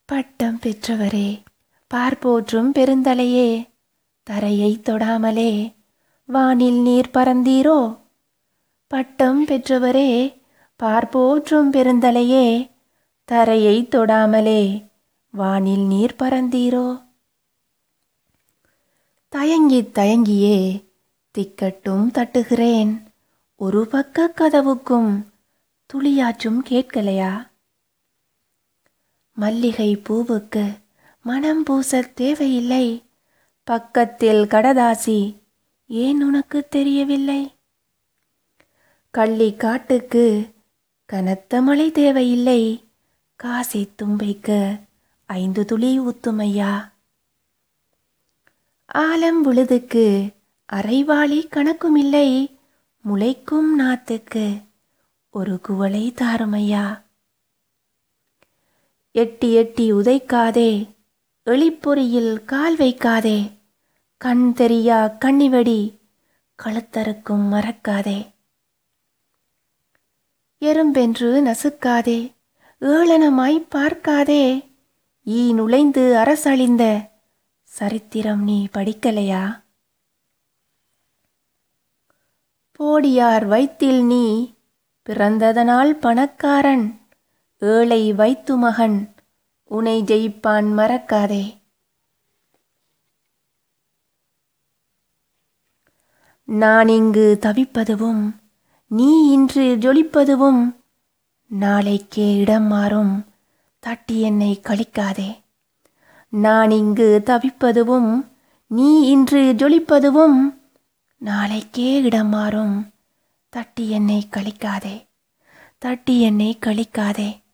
பட்டம் பெற்றவரே பார்ப்போற்றும் பெருந்தலையே தரையை தொடாமலே வானில் நீர் பறந்தீரோ பட்டம் பெற்றவரே பார்ப்போற்றும் பெருந்தலையே தரையை தொடாமலே வானில் நீர் பறந்தீரோ தயங்கி தயங்கியே திக்கட்டும் தட்டுகிறேன் ஒரு பக்க கதவுக்கும் துளியாச்சும் கேட்கலையா மல்லிகை பூவுக்கு மனம் பூச தேவையில்லை பக்கத்தில் கடதாசி ஏன் உனக்கு தெரியவில்லை கள்ளி காட்டுக்கு கனத்த மழை தேவையில்லை காசி தும்பைக்கு ஐந்து துளி ஊத்துமையா ஆலம் விழுதுக்கு அரைவாளி கணக்குமில்லை முளைக்கும் நாத்துக்கு ஒரு குவளை தாருமையா எட்டி எட்டி உதைக்காதே எளிப்பொறியில் கால் வைக்காதே கண் தெரியா கண்ணிவெடி கழுத்தறுக்கும் மறக்காதே எறும்பென்று நசுக்காதே ஏளனமாய் பார்க்காதே ஈ நுழைந்து அரசழிந்த சரித்திரம் நீ படிக்கலையா போடியார் வைத்தில் நீ பிறந்ததனால் பணக்காரன் ஏழை வைத்து மகன் உனை ஜெயிப்பான் மறக்காதே நான் இங்கு தவிப்பதுவும் நீ இன்று ஜொலிப்பதுவும் நாளைக்கே இடம் மாறும் தட்டி என்னை கழிக்காதே நான் இங்கு தவிப்பதுவும் நீ இன்று ஜொலிப்பதுவும் நாளைக்கே இடம் மாறும் தட்டி என்னை கழிக்காதே தட்டி என்னை கழிக்காதே